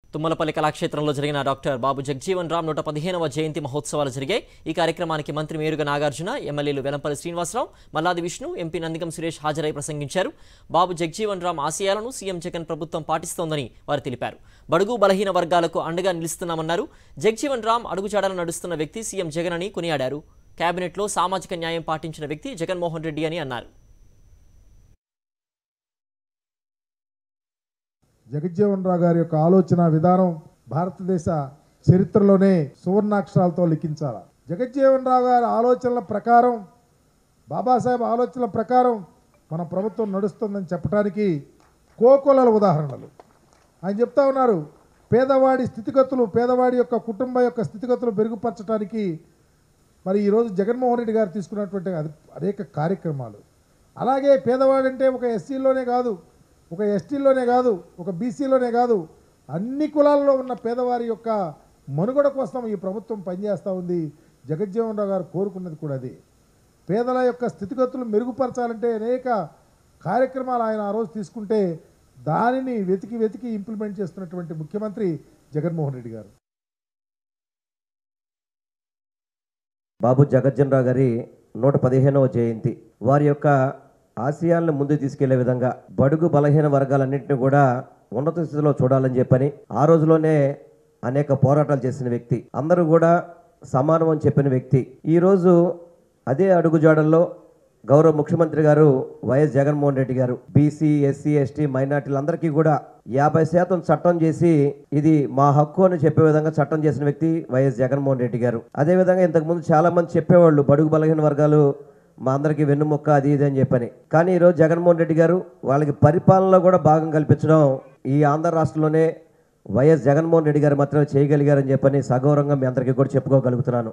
తుమ్మలపల్లి కళాక్షేత్రంలో జరిగిన డాక్టర్ బాబు జగ్జీవన్ రామ్ నూట పదిహేనవ జయంతి మహోత్సవాలు జరిగాయి ఈ కార్యక్రమానికి మంత్రి మేరుగ నాగార్జున ఎమ్మెల్యేలు వెలంపల్లి శ్రీనివాసరావు మల్లాది విష్ణు ఎంపీ నందిగం సురేష్ హాజరై ప్రసంగించారు బాబు జగ్జీవన్ రామ్ ఆశయాలను సీఎం జగన్ ప్రభుత్వం పాటిస్తోందని వారు తెలిపారు బడుగు బలహీన వర్గాలకు అండగా నిలుస్తున్నామన్నారు జగ్జీవన్ రామ్ అడుగుజాడలు నడుస్తున్న వ్యక్తి సీఎం జగన్ అని కొనియాడారు కేబినెట్లో సామాజిక న్యాయం పాటించిన వ్యక్తి జగన్మోహన్ రెడ్డి అని అన్నారు జగజ్జీవన్ రావు గారి యొక్క ఆలోచన విధానం భారతదేశ చరిత్రలోనే సువర్ణాక్షరాలతో లిఖించాల జగజ్జీవన్ రావు గారి ఆలోచనల ప్రకారం బాబాసాహెబ్ ఆలోచనల ప్రకారం మన ప్రభుత్వం నడుస్తుందని చెప్పడానికి కోకొలల ఉదాహరణలు ఆయన చెప్తా ఉన్నారు పేదవాడి స్థితిగతులు పేదవాడి యొక్క కుటుంబ యొక్క స్థితిగతులు మెరుగుపరచడానికి మరి ఈరోజు జగన్మోహన్ రెడ్డి గారు తీసుకున్నటువంటి అది- అనేక కార్యక్రమాలు అలాగే పేదవాడంటే ఒక ఎస్సీలోనే కాదు ఒక ఎస్టీలోనే కాదు ఒక బీసీలోనే కాదు అన్ని కులాల్లో ఉన్న పేదవారి యొక్క మనుగడ కోసం ఈ ప్రభుత్వం పనిచేస్తూ ఉంది జగజ్జీవన్ రావు గారు కోరుకున్నది కూడా అది పేదల యొక్క స్థితిగతులు మెరుగుపరచాలంటే అనేక కార్యక్రమాలు ఆయన ఆ రోజు తీసుకుంటే దానిని వెతికి వెతికి ఇంప్లిమెంట్ చేస్తున్నటువంటి ముఖ్యమంత్రి జగన్మోహన్ రెడ్డి గారు బాబు జగజ్జన్ రావు గారి నూట పదిహేనవ జయంతి వారి యొక్క ఆశయాలను ముందుకు తీసుకెళ్లే విధంగా బడుగు బలహీన వర్గాలన్నింటినీ కూడా ఉన్నత స్థితిలో చూడాలని చెప్పని ఆ రోజులోనే అనేక పోరాటాలు చేసిన వ్యక్తి అందరూ కూడా సమానం అని చెప్పిన వ్యక్తి ఈరోజు అదే అడుగుజాడల్లో గౌరవ ముఖ్యమంత్రి గారు వైఎస్ జగన్మోహన్ రెడ్డి గారు బీసీ ఎస్సీ ఎస్టీ మైనార్టీలందరికీ కూడా యాభై శాతం చట్టం చేసి ఇది మా హక్కు అని చెప్పే విధంగా చట్టం చేసిన వ్యక్తి వైఎస్ జగన్మోహన్ రెడ్డి గారు అదేవిధంగా ఇంతకుముందు చాలా మంది చెప్పేవాళ్ళు బడుగు బలహీన వర్గాలు మా అందరికీ వెన్నుముక్క అది ఇది అని చెప్పని కానీ ఈరోజు జగన్మోహన్ రెడ్డి గారు వాళ్ళకి పరిపాలనలో కూడా భాగం కల్పించడం ఈ ఆంధ్ర రాష్ట్రంలోనే వైఎస్ జగన్మోహన్ రెడ్డి గారు మాత్రమే చేయగలిగారని చెప్పని సగౌరవంగా మీ అందరికీ కూడా చెప్పుకోగలుగుతున్నాను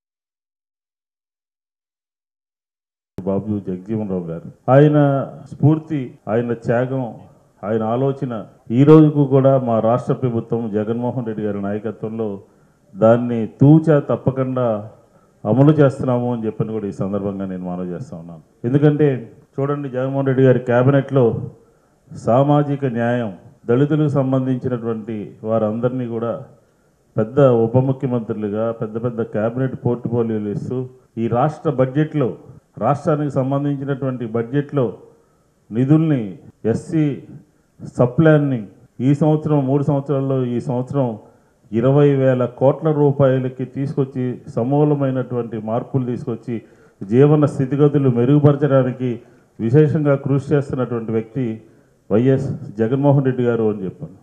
బాబు జగజీవన్ రావు గారు ఆయన స్ఫూర్తి ఆయన త్యాగం ఆయన ఆలోచన ఈ రోజుకు కూడా మా రాష్ట్ర ప్రభుత్వం జగన్మోహన్ రెడ్డి గారి నాయకత్వంలో దాన్ని తూచా తప్పకుండా అమలు చేస్తున్నాము అని చెప్పని కూడా ఈ సందర్భంగా నేను మనవి చేస్తా ఉన్నాను ఎందుకంటే చూడండి జగన్మోహన్ రెడ్డి గారి కేబినెట్లో సామాజిక న్యాయం దళితులకు సంబంధించినటువంటి వారందరినీ కూడా పెద్ద ఉప ముఖ్యమంత్రులుగా పెద్ద పెద్ద కేబినెట్ పోర్ట్ఫోలియోలు ఇస్తూ ఈ రాష్ట్ర బడ్జెట్లో రాష్ట్రానికి సంబంధించినటువంటి బడ్జెట్లో నిధుల్ని ఎస్సీ సప్లాన్ని ఈ సంవత్సరం మూడు సంవత్సరాల్లో ఈ సంవత్సరం ఇరవై వేల కోట్ల రూపాయలకి తీసుకొచ్చి సమూలమైనటువంటి మార్పులు తీసుకొచ్చి జీవన స్థితిగతులు మెరుగుపరచడానికి విశేషంగా కృషి చేస్తున్నటువంటి వ్యక్తి వైఎస్ జగన్మోహన్ రెడ్డి గారు అని చెప్పాను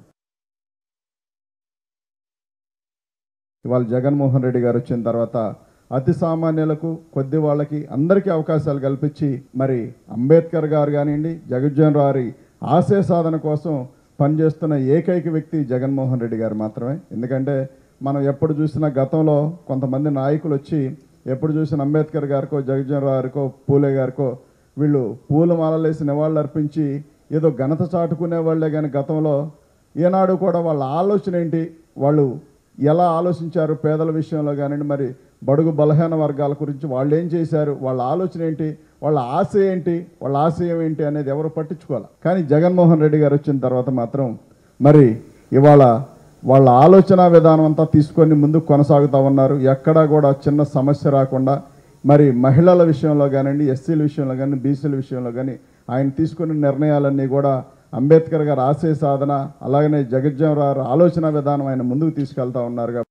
ఇవాళ జగన్మోహన్ రెడ్డి గారు వచ్చిన తర్వాత అతి సామాన్యులకు కొద్ది వాళ్ళకి అందరికీ అవకాశాలు కల్పించి మరి అంబేద్కర్ గారు కానివ్వండి జగజ్జన్ రారి ఆశయ సాధన కోసం పనిచేస్తున్న ఏకైక వ్యక్తి జగన్మోహన్ రెడ్డి గారు మాత్రమే ఎందుకంటే మనం ఎప్పుడు చూసినా గతంలో కొంతమంది నాయకులు వచ్చి ఎప్పుడు చూసిన అంబేద్కర్ గారికో జగజ్జన్ రారికో పూలే గారికో వీళ్ళు పూల మాలలేసి నివాళులు అర్పించి ఏదో ఘనత చాటుకునే వాళ్ళే కానీ గతంలో ఏనాడు కూడా వాళ్ళ ఆలోచన ఏంటి వాళ్ళు ఎలా ఆలోచించారు పేదల విషయంలో కానివ్వండి మరి బడుగు బలహీన వర్గాల గురించి వాళ్ళు ఏం చేశారు వాళ్ళ ఆలోచన ఏంటి వాళ్ళ ఆశ ఏంటి వాళ్ళ ఆశయం ఏంటి అనేది ఎవరు పట్టించుకోవాలి కానీ జగన్మోహన్ రెడ్డి గారు వచ్చిన తర్వాత మాత్రం మరి ఇవాళ వాళ్ళ ఆలోచన విధానం అంతా తీసుకొని ముందుకు కొనసాగుతూ ఉన్నారు ఎక్కడా కూడా చిన్న సమస్య రాకుండా మరి మహిళల విషయంలో కానివ్వండి ఎస్సీల విషయంలో కానీ బీసీల విషయంలో కానీ ఆయన తీసుకున్న నిర్ణయాలన్నీ కూడా అంబేద్కర్ గారు ఆశయ సాధన అలాగనే జగజ్జన్ రావు ఆలోచన విధానం ఆయన ముందుకు తీసుకెళ్తా ఉన్నారు కాబట్టి